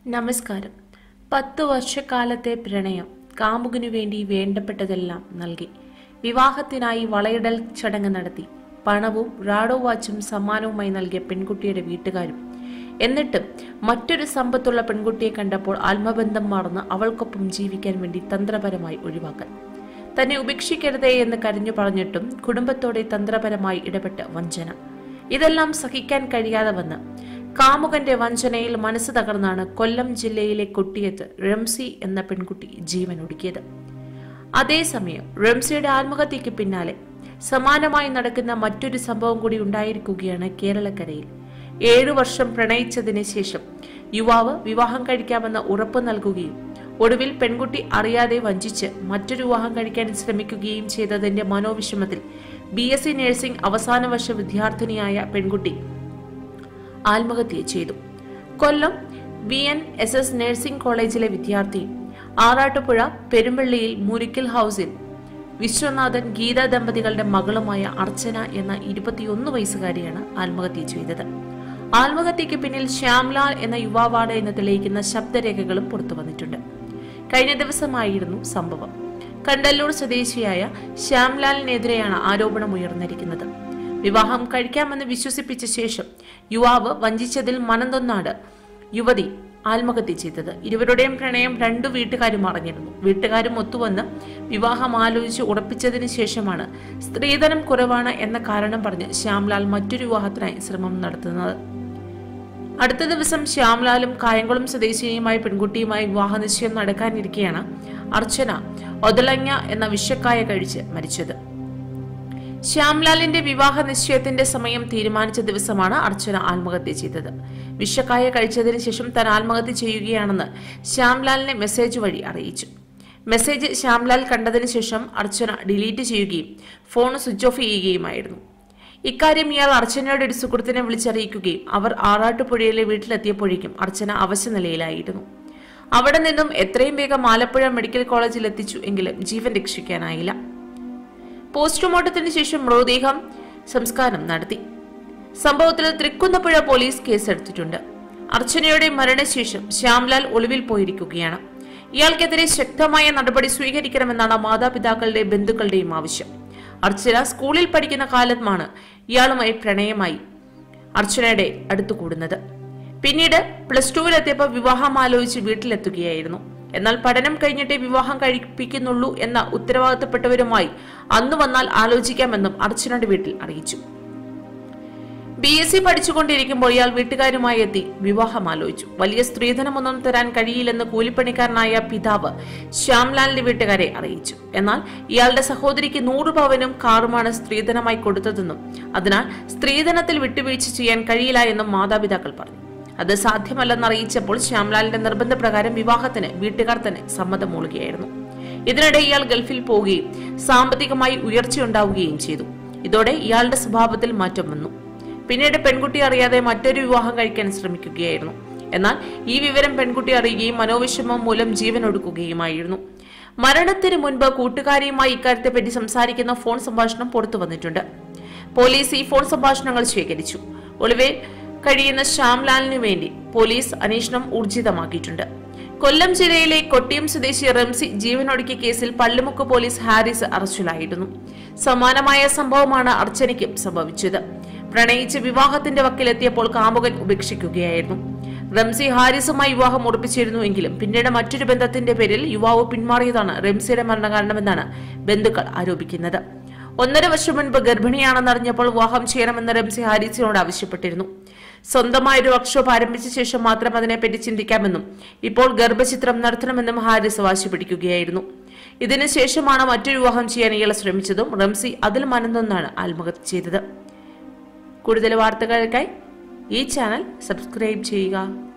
നമസ്കാരം പത്തു വർഷക്കാലത്തെ പ്രണയം കാമുകനു വേണ്ടി വേണ്ടപ്പെട്ടതെല്ലാം നൽകി വിവാഹത്തിനായി വളയിടൽ ചടങ്ങ് നടത്തി പണവും റാഡോ വാച്ചും സമ്മാനവുമായി നൽകിയ പെൺകുട്ടിയുടെ വീട്ടുകാരും എന്നിട്ടും മറ്റൊരു സമ്പത്തുള്ള പെൺകുട്ടിയെ കണ്ടപ്പോൾ ആത്മബന്ധം മറന്ന് അവൾക്കൊപ്പം ജീവിക്കാൻ വേണ്ടി തന്ത്രപരമായി ഒഴിവാക്കൽ തന്നെ ഉപേക്ഷിക്കരുതേ എന്ന് കരഞ്ഞു പറഞ്ഞിട്ടും കുടുംബത്തോടെ തന്ത്രപരമായി ഇടപെട്ട് വഞ്ചന ഇതെല്ലാം സഹിക്കാൻ കഴിയാതെ വന്ന് കാമുകന്റെ വഞ്ചനയിൽ മനസ്സ് തകർന്നാണ് കൊല്ലം ജില്ലയിലെ കൊട്ടിയത്ത് റംസി എന്ന പെൺകുട്ടി ജീവൻ ഒടുക്കിയത് അതേസമയം റംസിയുടെ ആത്മഹത്യക്ക് പിന്നാലെ സമാനമായി നടക്കുന്ന മറ്റൊരു സംഭവം കൂടി ഉണ്ടായിരിക്കുകയാണ് കേരളക്കരയിൽ ഏഴു വർഷം പ്രണയിച്ചതിന് ശേഷം യുവാവ് വിവാഹം കഴിക്കാമെന്ന് ഉറപ്പ് നൽകുകയും ഒടുവിൽ പെൺകുട്ടി അറിയാതെ വഞ്ചിച്ച് മറ്റൊരു വിവാഹം കഴിക്കാൻ ശ്രമിക്കുകയും ചെയ്തതിന്റെ മനോവിഷമത്തിൽ ബി എസ് സി നഴ്സിംഗ് അവസാന വർഷ വിദ്യാർത്ഥിനിയായ പെൺകുട്ടി ആത്മഹത്യ ചെയ്തു Kollam V N S S nursing കോളേജിലെ വിദ്യാർത്ഥി ആറാട്ടുപുഴ പെരുമ്പള്ളിയിൽ മുരിക്കൽ ഹൌസിൽ വിശ്വനാഥൻ ഗീത ദമ്പതികളുടെ മകളുമായ അർച്ചന എന്ന ഇരുപത്തിയൊന്ന് വയസ്സുകാരിയാണ് ആത്മഹത്യ ചെയ്തത് ആത്മഹത്യക്ക് പിന്നിൽ ശ്യാംലാൽ എന്ന യുവാവാണ് എന്ന് തെളിയിക്കുന്ന ശബ്ദരേഖകളും പുറത്തു വന്നിട്ടുണ്ട് കഴിഞ്ഞ ദിവസമായിരുന്നു സംഭവം കണ്ടല്ലൂർ സ്വദേശിയായ ശ്യാംലാലിനെതിരെയാണ് ആരോപണം ഉയർന്നിരിക്കുന്നത് വിവാഹം കഴിക്കാമെന്ന് വിശ്വസിപ്പിച്ച ശേഷം യുവാവ് വഞ്ചിച്ചതിൽ മനംതൊന്നാണ് യുവതി ആത്മഹത്യ ചെയ്തത് ഇരുവരുടെയും പ്രണയം രണ്ടു വീട്ടുകാരും അറിഞ്ഞിരുന്നു വീട്ടുകാരും ഒത്തുവന്ന് വിവാഹം ആലോചിച്ച് ഉറപ്പിച്ചതിന് ശേഷമാണ് സ്ത്രീധനം കുറവാണ് എന്ന കാരണം പറഞ്ഞ് ശ്യാംലാൽ മറ്റൊരു വിവാഹത്തിനായി ശ്രമം നടത്തുന്നത് അടുത്ത ദിവസം ശ്യാംലാലും കായംകുളം സ്വദേശിനിയുമായ പെൺകുട്ടിയുമായി വിവാഹ നിശ്ചയം നടക്കാനിരിക്കെയാണ് അർച്ചന ഒതളങ്ങ എന്ന വിഷക്കായ കഴിച്ച് മരിച്ചത് ശ്യാംലാലിന്റെ വിവാഹ നിശ്ചയത്തിന്റെ സമയം തീരുമാനിച്ച ദിവസമാണ് അർച്ചന ആത്മഹത്യ ചെയ്തത് വിഷക്കായ കഴിച്ചതിന് ശേഷം താൻ ആത്മഹത്യ ചെയ്യുകയാണെന്ന് ശ്യാംലാലിനെ മെസ്സേജ് വഴി അറിയിച്ചു മെസ്സേജ് ശ്യാംലാൽ കണ്ടതിന് ശേഷം അർച്ചന ഡിലീറ്റ് ചെയ്യുകയും ഫോൺ സ്വിച്ച് ഓഫ് ചെയ്യുകയുമായിരുന്നു ഇക്കാര്യം ഇയാൾ അർച്ചനയുടെ ഒരു സുഹൃത്തിനെ വിളിച്ചറിയിക്കുകയും അവർ ആറാട്ടുപുഴയിലെ വീട്ടിലെത്തിയപ്പോഴേക്കും അർച്ചന അവശ നിലയിലായിരുന്നു അവിടെ നിന്നും എത്രയും വേഗം ആലപ്പുഴ മെഡിക്കൽ കോളേജിൽ എത്തിച്ചു എങ്കിലും ജീവൻ രക്ഷിക്കാനായില്ല പോസ്റ്റ്മോർട്ടത്തിന് ശേഷം മൃതദേഹം സംസ്കാരം നടത്തി സംഭവത്തിൽ തൃക്കുന്നപ്പുഴ പോലീസ് കേസെടുത്തിട്ടുണ്ട് അർച്ചനയുടെ മരണശേഷം ശ്യാംലാൽ ഒളിവിൽ പോയിരിക്കുകയാണ് ഇയാൾക്കെതിരെ ശക്തമായ നടപടി സ്വീകരിക്കണമെന്നാണ് മാതാപിതാക്കളുടെ ബന്ധുക്കളുടെയും ആവശ്യം അർച്ചന സ്കൂളിൽ പഠിക്കുന്ന കാലത്താണ് ഇയാളുമായി പ്രണയമായി അർച്ചനയുടെ അടുത്തു കൂടുന്നത് പിന്നീട് പ്ലസ് ടുവിലെത്തിയപ്പോൾ വിവാഹം ആലോചിച്ച് വീട്ടിലെത്തുകയായിരുന്നു എന്നാൽ പഠനം കഴിഞ്ഞിട്ടേ വിവാഹം കഴിപ്പിക്കുന്നുള്ളൂ എന്ന ഉത്തരവാദിത്തപ്പെട്ടവരുമായി അന്ന് വന്നാൽ ആലോചിക്കാമെന്നും അർച്ചനയുടെ വീട്ടിൽ അറിയിച്ചു ബി എസ് സി പഠിച്ചുകൊണ്ടിരിക്കുമ്പോൾ ഇയാൾ വീട്ടുകാരുമായി എത്തി വിവാഹം ആലോചിച്ചു വലിയ സ്ത്രീധനമൊന്നും തരാൻ കഴിയില്ലെന്ന് കൂലിപ്പണിക്കാരനായ പിതാവ് ശ്യാംലാലിന്റെ വീട്ടുകാരെ അറിയിച്ചു എന്നാൽ ഇയാളുടെ സഹോദരിക്ക് നൂറ് പവനും കാറുമാണ് സ്ത്രീധനമായി കൊടുത്തതെന്നും അതിനാൽ സ്ത്രീധനത്തിൽ വിട്ടുവീഴ്ച ചെയ്യാൻ കഴിയില്ല എന്നും മാതാപിതാക്കൾ പറഞ്ഞു അത് സാധ്യമല്ലെന്ന് അറിയിച്ചപ്പോൾ ശ്യാംലാലിന്റെ നിർബന്ധപ്രകാരം വിവാഹത്തിന് വീട്ടുകാർ തന്നെ സമ്മതം മൂളുകയായിരുന്നു ഇതിനിടെ ഇയാൾ ഗൾഫിൽ പോവുകയും സാമ്പത്തികമായി ഉയർച്ചയുണ്ടാവുകയും ചെയ്തു ഇതോടെ ഇയാളുടെ സ്വഭാവത്തിൽ മാറ്റം വന്നു പിന്നീട് പെൺകുട്ടി അറിയാതെ മറ്റൊരു വിവാഹം കഴിക്കാൻ ശ്രമിക്കുകയായിരുന്നു എന്നാൽ ഈ വിവരം പെൺകുട്ടി അറിയുകയും മനോവിഷമം മൂലം ജീവൻ ഒടുക്കുകയുമായിരുന്നു മരണത്തിന് മുൻപ് കൂട്ടുകാരിയുമായി ഇക്കാര്യത്തെപ്പറ്റി സംസാരിക്കുന്ന ഫോൺ സംഭാഷണം പുറത്തു വന്നിട്ടുണ്ട് പോലീസ് ഈ ഫോൺ സംഭാഷണങ്ങൾ സ്വീകരിച്ചു ഒളിവിൽ കഴിയുന്ന ശ്യാംലാലിനു വേണ്ടി പോലീസ് അന്വേഷണം ഊർജിതമാക്കിയിട്ടുണ്ട് കൊല്ലം ജില്ലയിലെ കൊട്ടിയം സ്വദേശി റംസി ജീവനൊടുക്കിയ കേസിൽ പള്ളിമുക്ക് പോലീസ് ഹാരിസ് അറസ്റ്റിലായിരുന്നു സമാനമായ സംഭവമാണ് അർച്ചനയ്ക്കും സംഭവിച്ചത് പ്രണയിച്ച് വിവാഹത്തിന്റെ വക്കിലെത്തിയപ്പോൾ കാമുകൻ ഉപേക്ഷിക്കുകയായിരുന്നു റംസി ഹാരിസുമായി വിവാഹം ഉറപ്പിച്ചിരുന്നുവെങ്കിലും പിന്നീട് മറ്റൊരു ബന്ധത്തിന്റെ പേരിൽ യുവാവ് പിന്മാറിയതാണ് റംസിയുടെ മരണകാരണമെന്നാണ് ബന്ധുക്കൾ ആരോപിക്കുന്നത് ഒന്നര വർഷം മുൻപ് ഗർഭിണിയാണെന്നറിഞ്ഞപ്പോൾ വിവാഹം ചെയ്യണമെന്ന് റംസി ഹാരിസിനോട് ആവശ്യപ്പെട്ടിരുന്നു സ്വന്തമായൊരു വർക്ക്ഷോപ്പ് ആരംഭിച്ച ശേഷം മാത്രം അതിനെപ്പറ്റി ചിന്തിക്കാമെന്നും ഇപ്പോൾ ഗർഭചിത്രം നടത്തണമെന്നും ഹാരിസ് വാശി പിടിക്കുകയായിരുന്നു ഇതിനുശേഷമാണ് മറ്റൊരു വിവാഹം ചെയ്യാൻ ഇയാൾ ശ്രമിച്ചതും റംസി അതിൽ മനന്നൊന്നാണ് ആത്മഹത്യ ചെയ്തത് കൂടുതൽ വാർത്തകൾക്കായി ഈ ചാനൽ സബ്സ്ക്രൈബ് ചെയ്യുക